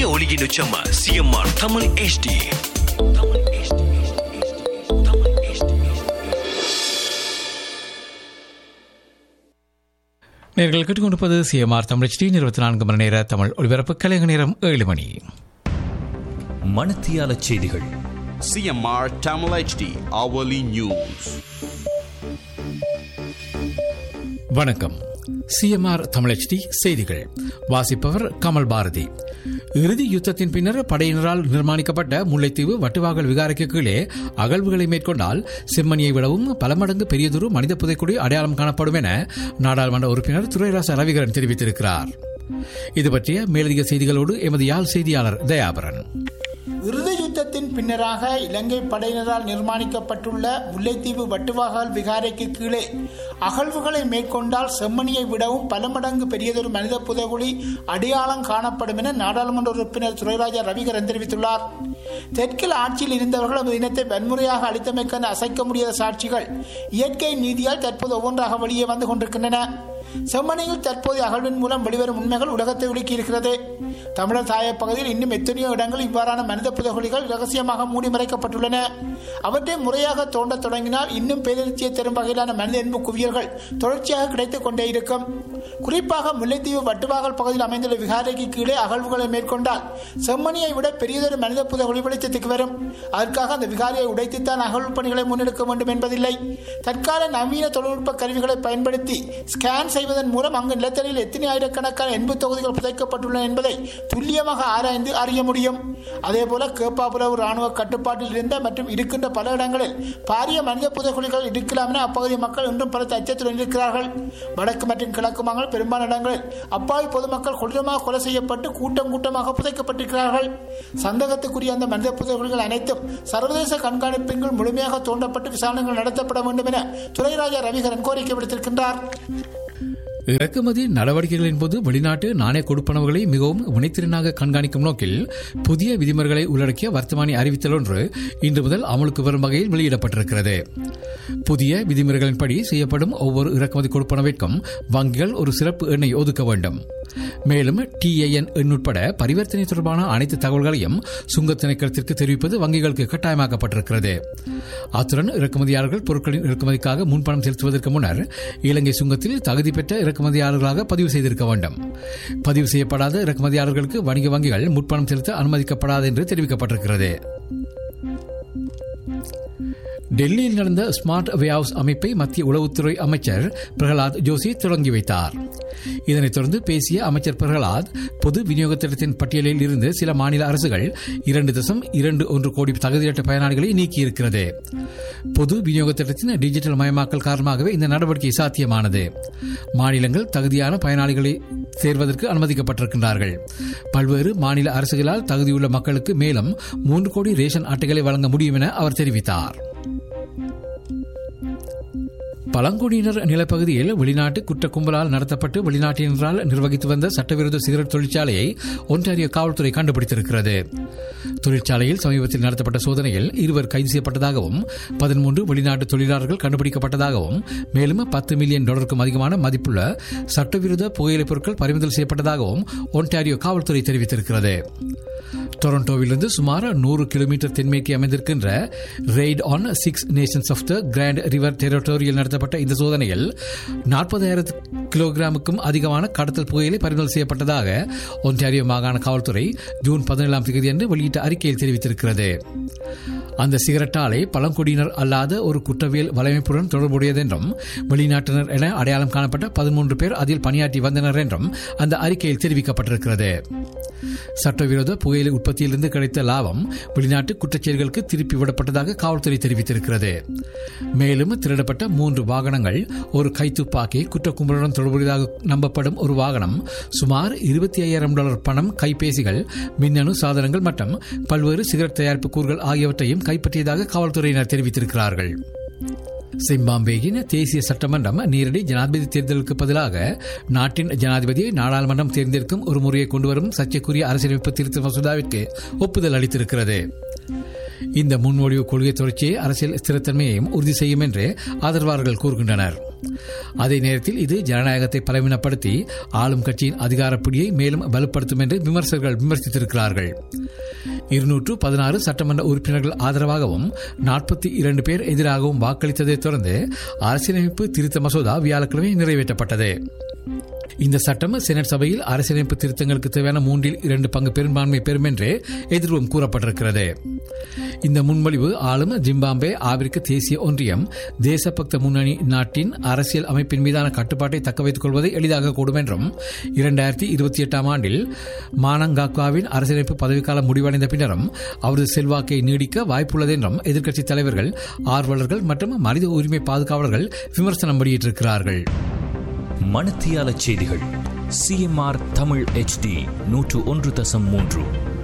ஒலியின் உச்சமா CMR Tamil HD Tamil HD Tamil HD நேர்கள் கேட்டுக்கொண்டிருப்பது சிஎம்ஆர் தமிழ் டி இருபத்தி நான்கு மணி நேர தமிழ் ஒலிபரப்பு கலைஞர் நேரம் ஏழு மணி மணத்தியால செய்திகள் CMR Tamil HD hourly news. வணக்கம் சிஎம்ஆர் தமிழச்டி செய்திகள் வாசிப்பவர் கமல் பாரதி இறுதி யுத்தத்தின் பின்னர் படையினரால் நிர்மாணிக்கப்பட்ட முல்லைத்தீவு வட்டுவாகல் விகாரைக்கு கீழே அகழ்வுகளை மேற்கொண்டால் செம்மணியை விடவும் பல மடங்கு பெரியதொரு மனித புதைக்குடி அடையாளம் காணப்படும் என நாடாளுமன்ற உறுப்பினர் துரைராச ரவிகரன் தெரிவித்திருக்கிறார் இது பற்றிய மேலதிக செய்திகளோடு எமது யாழ் செய்தியாளர் தயாபரன் இறுதி யுத்தத்தின் பின்னராக இலங்கை படையினரால் நிர்மாணிக்கப்பட்டுள்ள முல்லைத்தீவு வட்டுவாகால் விகாரைக்கு கீழே அகழ்வுகளை மேற்கொண்டால் செம்மணியை விடவும் பல மடங்கு பெரியதொரு மனித புதைகுழி அடையாளம் காணப்படும் என நாடாளுமன்ற உறுப்பினர் துரைராஜா ரவிகரன் தெரிவித்துள்ளார் தெற்கில் ஆட்சியில் இருந்தவர்கள் நமது இனத்தை வன்முறையாக அளித்தமைக்கான அசைக்க முடியாத சாட்சிகள் இயற்கை நீதியால் தற்போது ஒவ்வொன்றாக வெளியே வந்து கொண்டிருக்கின்றன செம்மணியில் தற்போதைய அகழ்வின் மூலம் வெளிவரும் உண்மைகள் உலகத்தை உலுக்கி இருக்கிறது தமிழர் தாய பகுதியில் இன்னும் எத்தனையோ இடங்கள் இவ்வாறான மனித புதைகுழிகள் ரகசியமாக மூடி மறைக்கப்பட்டுள்ளன அவற்றை முறையாக தோண்டத் தொடங்கினால் இன்னும் பேரழிச்சியை தரும் வகையிலான மனித எண்பு குவியல்கள் தொடர்ச்சியாக கிடைத்துக் கொண்டே இருக்கும் குறிப்பாக முல்லைத்தீவு வட்டுவாகல் பகுதியில் அமைந்துள்ள விகாரைக்கு கீழே அகழ்வுகளை மேற்கொண்டால் செம்மணியை விட பெரியதொரு மனித புதைகுழி வெளிச்சத்துக்கு வரும் அதற்காக அந்த விகாரியை உடைத்துத்தான் அகழ்வு பணிகளை முன்னெடுக்க வேண்டும் என்பதில்லை தற்கால நவீன தொழில்நுட்ப கருவிகளை பயன்படுத்தி ஸ்கேன் செய்வதன் மூலம் அங்கு நிலத்தடியில் எத்தனை ஆயிரக்கணக்கான எண்பு தொகுதிகள் புதைக்கப்பட்டுள்ளன என்பதை துல்லியமாக ஆராய்ந்து அறிய முடியும் அதேபோல கேப்பாபுலவு ராணுவ கட்டுப்பாட்டில் இருந்த மற்றும் இருக்கின்ற பல இடங்களில் பாரிய மனித புதைக்குழிகள் இருக்கலாம் என அப்பகுதி மக்கள் இன்றும் பல அச்சத்துடன் இருக்கிறார்கள் வடக்கு மற்றும் கிழக்கு மாநில பெரும்பாலான இடங்களில் அப்பாவி பொதுமக்கள் கொடூரமாக கொலை செய்யப்பட்டு கூட்டம் கூட்டமாக புதைக்கப்பட்டிருக்கிறார்கள் சந்தேகத்துக்குரிய அந்த மனித புதைக்குழிகள் அனைத்தும் சர்வதேச கண்காணிப்பின் கீழ் முழுமையாக தோண்டப்பட்டு விசாரணைகள் நடத்தப்பட வேண்டும் என துரைராஜா ரவிகரன் கோரிக்கை விடுத்திருக்கின்றார் இறக்குமதி நடவடிக்கைகளின் போது வெளிநாட்டு நாணய கொடுப்பனவுகளை மிகவும் வினைத்திறனாக கண்காணிக்கும் நோக்கில் புதிய விதிமுறைகளை உள்ளடக்கிய வர்த்தமானி அறிவித்தல் ஒன்று இன்று முதல் அமலுக்கு வரும் வகையில் வெளியிடப்பட்டிருக்கிறது புதிய விதிமுறைகளின்படி செய்யப்படும் ஒவ்வொரு இறக்குமதி கொடுப்பனவிற்கும் வங்கிகள் ஒரு சிறப்பு எண்ணை ஒதுக்க வேண்டும் மேலும் டிஏஎன் எண் உட்பட பரிவர்த்தனை தொடர்பான அனைத்து தகவல்களையும் சுங்கத் திணைக்களத்திற்கு தெரிவிப்பது வங்கிகளுக்கு கட்டாயமாக்கப்பட்டிருக்கிறது அத்துடன் இறக்குமதியாளர்கள் பொருட்களின் இறக்குமதிக்காக முன்பணம் செலுத்துவதற்கு முன்னர் இலங்கை சுங்கத்தில் தகுதி பெற்ற இறக்குமதியாளர்களாக பதிவு செய்திருக்க வேண்டும் பதிவு செய்யப்படாத இறக்குமதியாளர்களுக்கு வணிக வங்கிகள் முன்பணம் செலுத்த அனுமதிக்கப்படாது என்று தெரிவிக்கப்பட்டிருக்கிறது டெல்லியில் நடந்த ஸ்மார்ட் வேஹவுஸ் அமைப்பை மத்திய உளவுத்துறை அமைச்சர் பிரகலாத் ஜோஷி தொடங்கி வைத்தார் இதனைத் தொடர்ந்து பேசிய அமைச்சர் பிரகலாத் பொது விநியோக திட்டத்தின் பட்டியலில் இருந்து சில மாநில அரசுகள் இரண்டு தசம் இரண்டு ஒன்று கோடி தகுதியற்ற பயனாளிகளை நீக்கியிருக்கிறது பொது விநியோக திட்டத்தின் டிஜிட்டல் மயமாக்கல் காரணமாகவே இந்த நடவடிக்கை சாத்தியமானது மாநிலங்கள் தகுதியான பயனாளிகளை சேர்வதற்கு அனுமதிக்கப்பட்டிருக்கின்றார்கள் பல்வேறு மாநில அரசுகளால் தகுதியுள்ள மக்களுக்கு மேலும் மூன்று கோடி ரேஷன் அட்டைகளை வழங்க முடியும் என அவர் தெரிவித்தார் பழங்குடியினர் நிலப்பகுதியில் வெளிநாட்டு குற்ற கும்பலால் நடத்தப்பட்டு வெளிநாட்டினரால் நிர்வகித்து வந்த சட்டவிரோத சிகரெட் தொழிற்சாலையை ஒன்றாரிய காவல்துறை கண்டுபிடித்திருக்கிறது தொழிற்சாலையில் சமீபத்தில் நடத்தப்பட்ட சோதனையில் இருவர் கைது செய்யப்பட்டதாகவும் பதிமூன்று வெளிநாட்டு தொழிலாளர்கள் கண்டுபிடிக்கப்பட்டதாகவும் மேலும் பத்து மில்லியன் டாலருக்கும் அதிகமான மதிப்புள்ள சட்டவிரோத புகையிலைப் பொருட்கள் பறிமுதல் செய்யப்பட்டதாகவும் ஒன்டாரியோ காவல்துறை தெரிவித்திருக்கிறது டொரண்டோவிலிருந்து சுமார் நூறு கிலோமீட்டர் தென்மேற்கே அமைந்திருக்கின்ற raid on Six Nations of the Grand River territorial நடத்தப்பட்ட இந்த சோதனையில் நாற்பதாயிரம் கிலோகிராமுக்கும் அதிகமான கடத்தல் புகையிலை பறிமுதல் செய்யப்பட்டதாக ஒன்டாரியோ மாகாண காவல்துறை ஜூன் பதினேழாம் தேதி அன்று வெளியிட்ட அறிக்கையில் தெரிவித்திருக்கிறது அந்த சிகரெட் ஆலை பழங்குடியினர் அல்லாத ஒரு குற்றவியல் வலையமைப்புடன் தொடர்புடையது என்றும் வெளிநாட்டினர் என அடையாளம் காணப்பட்ட பதிமூன்று பேர் அதில் பணியாற்றி வந்தனர் என்றும் அந்த அறிக்கையில் தெரிவிக்கப்பட்டிருக்கிறது சட்டவிரோத புகையிலை உற்பத்தியிலிருந்து கிடைத்த லாபம் வெளிநாட்டு குற்றச்செயல்களுக்கு திருப்பி விடப்பட்டதாக காவல்துறை தெரிவித்திருக்கிறது மேலும் திருடப்பட்ட மூன்று வாகனங்கள் ஒரு கைத்துப்பாக்கி குற்ற கும்பலுடன் தொடர்புடையதாக நம்பப்படும் ஒரு வாகனம் சுமார் இருபத்தி ஐயாயிரம் டாலர் பணம் கைபேசிகள் மின்னணு சாதனங்கள் மற்றும் பல்வேறு சிகரெட் தயாரிப்பு கூறுகள் ஆகியவற்றையும் கைப்பற்றியதாக காவல்துறையினர் தெரிவித்திருக்கிறார்கள் சிம்பாம்பேயின் தேசிய சட்டமன்றம் நேரடி ஜனாதிபதி தேர்தலுக்கு பதிலாக நாட்டின் ஜனாதிபதியை நாடாளுமன்றம் தேர்ந்தெடுக்கும் ஒரு முறையை கொண்டுவரும் சர்ச்சைக்குரிய அரசியலமைப்பு திருத்த மசோதாவிற்கு ஒப்புதல் அளித்திருக்கிறது இந்த முன்மொழிவு கொள்கை தொடர்ச்சியை அரசியல் ஸ்திரத்தன்மையையும் உறுதி செய்யும் என்று ஆதரவாளர்கள் கூறுகின்றனர் அதே நேரத்தில் இது ஜனநாயகத்தை பலவீனப்படுத்தி ஆளும் கட்சியின் அதிகாரப்பிடியை மேலும் வலுப்படுத்தும் என்று விமர்சகர்கள் விமர்சித்திருக்கிறார்கள் இருநூற்று பதினாறு சட்டமன்ற உறுப்பினர்கள் ஆதரவாகவும் நாற்பத்தி இரண்டு பேர் எதிராகவும் வாக்களித்ததைத் தொடர்ந்து அரசியலமைப்பு திருத்த மசோதா வியாழக்கிழமை நிறைவேற்றப்பட்டது இந்த சட்டம் செனட் சபையில் அரசியலமைப்பு திருத்தங்களுக்கு தேவையான மூன்றில் இரண்டு பங்கு பெரும்பான்மை பெறும் என்று எதிர்வும் கூறப்பட்டிருக்கிறது இந்த முன்மொழிவு ஆளும் ஜிம்பாம்பே ஆப்பிரிக்க தேசிய ஒன்றியம் தேசபக்த முன்னணி நாட்டின் அரசியல் அமைப்பின் மீதான கட்டுப்பாட்டை தக்க வைத்துக் கொள்வதை எளிதாக கூடும் என்றும் இரண்டாயிரத்தி இருபத்தி எட்டாம் ஆண்டில் மானங்காக்வாவின் அரசியலமைப்பு பதவிக்காலம் முடிவடைந்த பின்னரும் அவரது செல்வாக்கை நீடிக்க வாய்ப்புள்ளது என்றும் எதிர்க்கட்சித் தலைவர்கள் ஆர்வலர்கள் மற்றும் மனித உரிமை பாதுகாவலர்கள் விமர்சனம் வெளியிட்டிருக்கிறார்கள் மணத்தியால செய்திகள் சிஎம்ஆர் தமிழ் HD நூற்று ஒன்று தசம் மூன்று